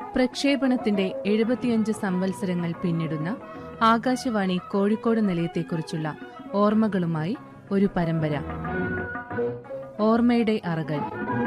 പ്രക്ഷേപണത്തിന്റെ എഴുപത്തിയഞ്ച് സംവത്സരങ്ങൾ പിന്നിടുന്ന ആകാശവാണി കോഴിക്കോട് നിലയത്തെക്കുറിച്ചുള്ള ഓർമ്മകളുമായി ഒരു പരമ്പര ഓർമ്മയുടെ അറകൾ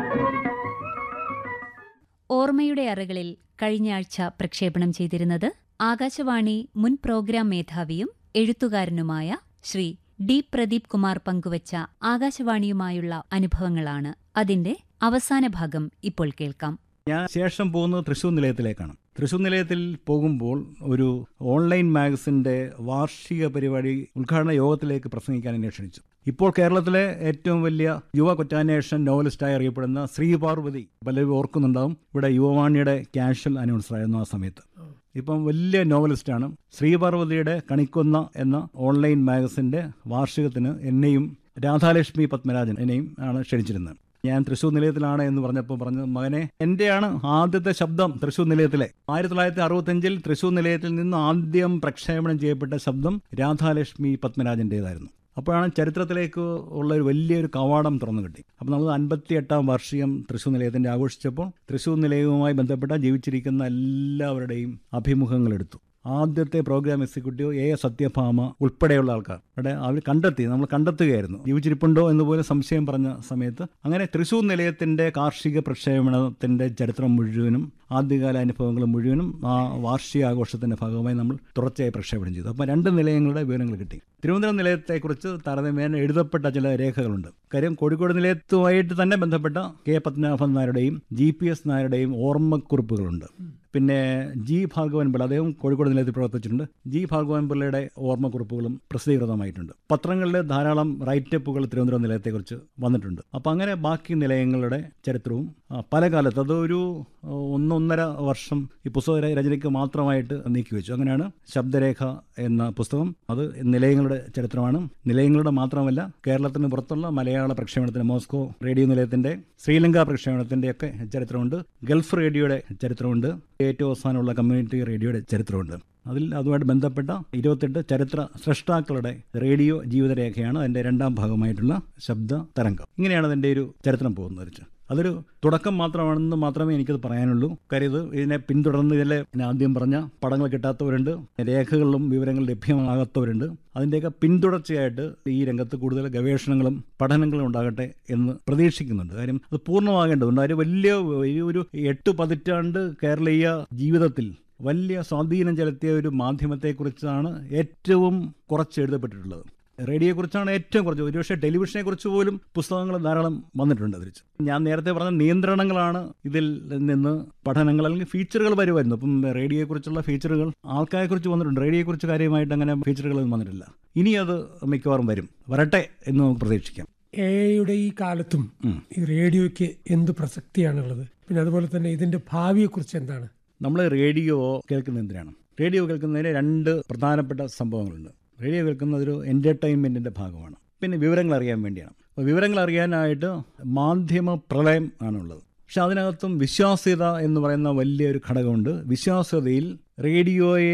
ഓർമ്മയുടെ അറകളിൽ കഴിഞ്ഞയാഴ്ച പ്രക്ഷേപണം ചെയ്തിരുന്നത് ആകാശവാണി മുൻ പ്രോഗ്രാം മേധാവിയും എഴുത്തുകാരനുമായ ശ്രീ ഡി പ്രദീപ് കുമാർ പങ്കുവച്ച ആകാശവാണിയുമായുള്ള അനുഭവങ്ങളാണ് അതിന്റെ അവസാന ഭാഗം ഇപ്പോൾ കേൾക്കാം ഞാൻ ശേഷം പോകുന്നത് തൃശ്ശൂർ നിലയത്തിലേക്കാണ് തൃശ്ശൂർ നിലയത്തിൽ പോകുമ്പോൾ ഒരു ഓൺലൈൻ മാഗസിന്റെ വാർഷിക പരിപാടി ഉദ്ഘാടന യോഗത്തിലേക്ക് പ്രസംഗിക്കാൻ എന്നെ ക്ഷണിച്ചു ഇപ്പോൾ കേരളത്തിലെ ഏറ്റവും വലിയ യുവ കൊറ്റാനേഷൻ നോവലിസ്റ്റായി അറിയപ്പെടുന്ന ശ്രീപാർവതി പലരും ഓർക്കുന്നുണ്ടാവും ഇവിടെ യുവവാണിയുടെ ക്യാഷ്വൽ അനൗൺസറായിരുന്നു ആ സമയത്ത് ഇപ്പം വലിയ നോവലിസ്റ്റാണ് ശ്രീപാർവതിയുടെ കണിക്കൊന്ന എന്ന ഓൺലൈൻ മാഗസിന്റെ വാർഷികത്തിന് എന്നെയും രാധാലക്ഷ്മി പത്മരാജൻ എന്നെയും ആണ് ക്ഷണിച്ചിരുന്നത് ഞാൻ തൃശ്ശൂർ നിലയത്തിലാണ് എന്ന് പറഞ്ഞപ്പോൾ പറഞ്ഞു മകനെ എന്റെയാണ് ആദ്യത്തെ ശബ്ദം തൃശ്ശൂർ നിലയത്തിലെ ആയിരത്തി തൊള്ളായിരത്തി അറുപത്തഞ്ചിൽ തൃശ്ശൂർ നിലയത്തിൽ നിന്ന് ആദ്യം പ്രക്ഷേപണം ചെയ്യപ്പെട്ട ശബ്ദം രാധാലക്ഷ്മി പത്മരാജന്റേതായിരുന്നു അപ്പോഴാണ് ചരിത്രത്തിലേക്ക് ഉള്ള ഒരു വലിയൊരു കവാടം തുറന്നു കിട്ടി അപ്പോൾ നമ്മൾ അൻപത്തി എട്ടാം വാർഷികം തൃശ്ശൂർ നിലയത്തിന്റെ ആഘോഷിച്ചപ്പോൾ തൃശ്ശൂർ നിലയവുമായി ബന്ധപ്പെട്ട ജീവിച്ചിരിക്കുന്ന എല്ലാവരുടെയും അഭിമുഖങ്ങൾ എടുത്തു ആദ്യത്തെ programme executive A S Sathyabhama ഉൾപ്പെടെയുള്ള ആൾക്കാർ അവിടെ അവർ കണ്ടെത്തി നമ്മൾ കണ്ടെത്തുകയായിരുന്നു ജീവിച്ചിരിപ്പുണ്ടോ എന്ന് പോലും സംശയം പറഞ്ഞ സമയത്ത് അങ്ങനെ തൃശൂർ നിലയത്തിന്റെ കാർഷിക പ്രക്ഷേപണത്തിന്റെ ചരിത്രം മുഴുവനും ആദ്യകാല അനുഭവങ്ങൾ മുഴുവനും ആ വാർഷിക ആഘോഷത്തിന്റെ ഭാഗമായി നമ്മൾ തുടർച്ചയായി പ്രക്ഷേപണം ചെയ്തു അപ്പോൾ രണ്ട് നിലയങ്ങളുടെ വിവരങ്ങൾ കിട്ടി തിരുവനന്തപുരം നിലയത്തെക്കുറിച്ച് താരതമ്യേന എഴുതപ്പെട്ട ചില രേഖകളുണ്ട് കാര്യം കോഴിക്കോട് നിലയത്തുമായിട്ട് തന്നെ ബന്ധപ്പെട്ട കെ പത്മനാഭൻ നായരുടെയും ജി പി എസ് നായരുടെയും ഓർമ്മക്കുറിപ്പുകളുണ്ട് പിന്നെ ജി ഭാർഗവൻ പിള്ള അദ്ദേഹം കോഴിക്കോട് നിലയത്തിൽ പ്രവർത്തിച്ചിട്ടുണ്ട് ജി ഭാർഗവൻ പിള്ളയുടെ ഓർമ്മക്കുറിപ്പുകളും പ്രസിദ്ധീകൃതമായിട്ടുണ്ട് പത്രങ്ങളിൽ ധാരാളം റൈറ്റപ്പുകൾ തിരുവനന്തപുരം നിലയത്തെക്കുറിച്ച് വന്നിട്ടുണ്ട് അപ്പം അങ്ങനെ ബാക്കി നിലയങ്ങളുടെ ചരിത്രവും ആ, പല കാലത്ത് അതൊരു ആ, ഒന്നൊന്നര വർഷം ഈ പുസ്തക ര- രചനയ്ക്ക് മാത്രമായിട്ട് നീക്കി വെച്ചു അങ്ങനെയാണ് ശബ്ദരേഖ എന്ന പുസ്തകം അത് നിലയങ്ങളുടെ ചരിത്രമാണ് നിലയങ്ങളുടെ മാത്രമല്ല കേരളത്തിന് പുറത്തുള്ള മലയാള പ്രക്ഷേപണത്തിന് മോസ്കോ റേഡിയോ നിലയത്തിന്റെ ശ്രീലങ്ക പ്രക്ഷേപണത്തിന്റെ ഒക്കെ ചരിത്രമുണ്ട് ഗൾഫ് റേഡിയോയുടെ ചരിത്രമുണ്ട് ഏറ്റവും അവസാനമുള്ള കമ്മ്യൂണിറ്റി റേഡിയോയുടെ ചരിത്രമുണ്ട് അതിൽ അതുമായിട്ട് ബന്ധപ്പെട്ട ഇരുപത്തെട്ട് ചരിത്ര സൃഷ്ടാക്കളുടെ റേഡിയോ ജീവിതരേഖയാണ് അതിന്റെ രണ്ടാം ഭാഗമായിട്ടുള്ള ശബ്ദ തരംഗം ഇങ്ങനെയാണ് അതിന്റെ ഒരു ചരിത്രം പോകുന്നത് വെച്ച് അതൊരു തുടക്കം മാത്രമാണെന്ന് മാത്രമേ എനിക്കത് പറയാനുള്ളൂ കാര്യം ഇത് ഇതിനെ പിന്തുടർന്ന് ഇതിലെ ഞാൻ ആദ്യം പറഞ്ഞ പടങ്ങൾ കിട്ടാത്തവരുണ്ട് രേഖകളിലും വിവരങ്ങൾ ലഭ്യമാകാത്തവരുണ്ട് അതിൻ്റെയൊക്കെ പിന്തുടർച്ചയായിട്ട് ഈ രംഗത്ത് കൂടുതൽ ഗവേഷണങ്ങളും പഠനങ്ങളും ഉണ്ടാകട്ടെ എന്ന് പ്രതീക്ഷിക്കുന്നുണ്ട് കാര്യം അത് പൂർണ്ണമാകേണ്ടതുണ്ട് ഒരു വലിയ ഒരു- ഒരു എട്ട് പതിറ്റാണ്ട് കേരളീയ ജീവിതത്തിൽ വലിയ സ്വാധീനം ചെലുത്തിയ ഒരു മാധ്യമത്തെക്കുറിച്ചാണ് ഏറ്റവും കുറച്ച് എഴുതപ്പെട്ടിട്ടുള്ളത് റേഡിയോയെക്കുറിച്ചാണ് ഏറ്റവും കുറച്ച് ഒരുപക്ഷെ ടെലിവിഷനെ കുറിച്ച് പോലും പുസ്തകങ്ങൾ ധാരാളം വന്നിട്ടുണ്ട് തിരിച്ച് ഞാൻ നേരത്തെ പറഞ്ഞ നിയന്ത്രണങ്ങളാണ് ഇതിൽ നിന്ന് പഠനങ്ങൾ അല്ലെങ്കിൽ ഫീച്ചറുകൾ വരുമായിരുന്നു അപ്പം റേഡിയോയെക്കുറിച്ചുള്ള ഫീച്ചറുകൾ ആൾക്കാരെക്കുറിച്ച് വന്നിട്ടുണ്ട് റേഡിയോയെക്കുറിച്ച് കാര്യമായിട്ട് അങ്ങനെ ഫീച്ചറുകളൊന്നും വന്നിട്ടില്ല ഇനി അത് മിക്കവാറും വരും വരട്ടെ എന്ന് നമുക്ക് പ്രതീക്ഷിക്കാം എ ഐയുടെ ഈ കാലത്തും ഈ റേഡിയോയ്ക്ക് എന്ത് പ്രസക്തിയാണുള്ളത് പിന്നെ അതുപോലെ തന്നെ ഇതിന്റെ ഭാവിയെക്കുറിച്ച് എന്താണ് നമ്മൾ റേഡിയോ കേൾക്കുന്നത് എന്തിനാണ് റേഡിയോ കേൾക്കുന്നതിന് രണ്ട് പ്രധാനപ്പെട്ട സംഭവങ്ങളുണ്ട് റേഡിയോ കേൾക്കുന്നത് ഒരു എൻ്റർടൈൻമെൻറ്റിൻ്റെ ഭാഗമാണ് പിന്നെ വിവരങ്ങൾ അറിയാൻ വേണ്ടിയാണ് അപ്പോൾ വിവരങ്ങൾ അറിയാനായിട്ട് മാധ്യമ പ്രളയം ആണുള്ളത് പക്ഷെ അതിനകത്തും വിശ്വാസ്യത എന്ന് പറയുന്ന വലിയൊരു ഘടകമുണ്ട് വിശ്വാസ്യതയിൽ റേഡിയോയെ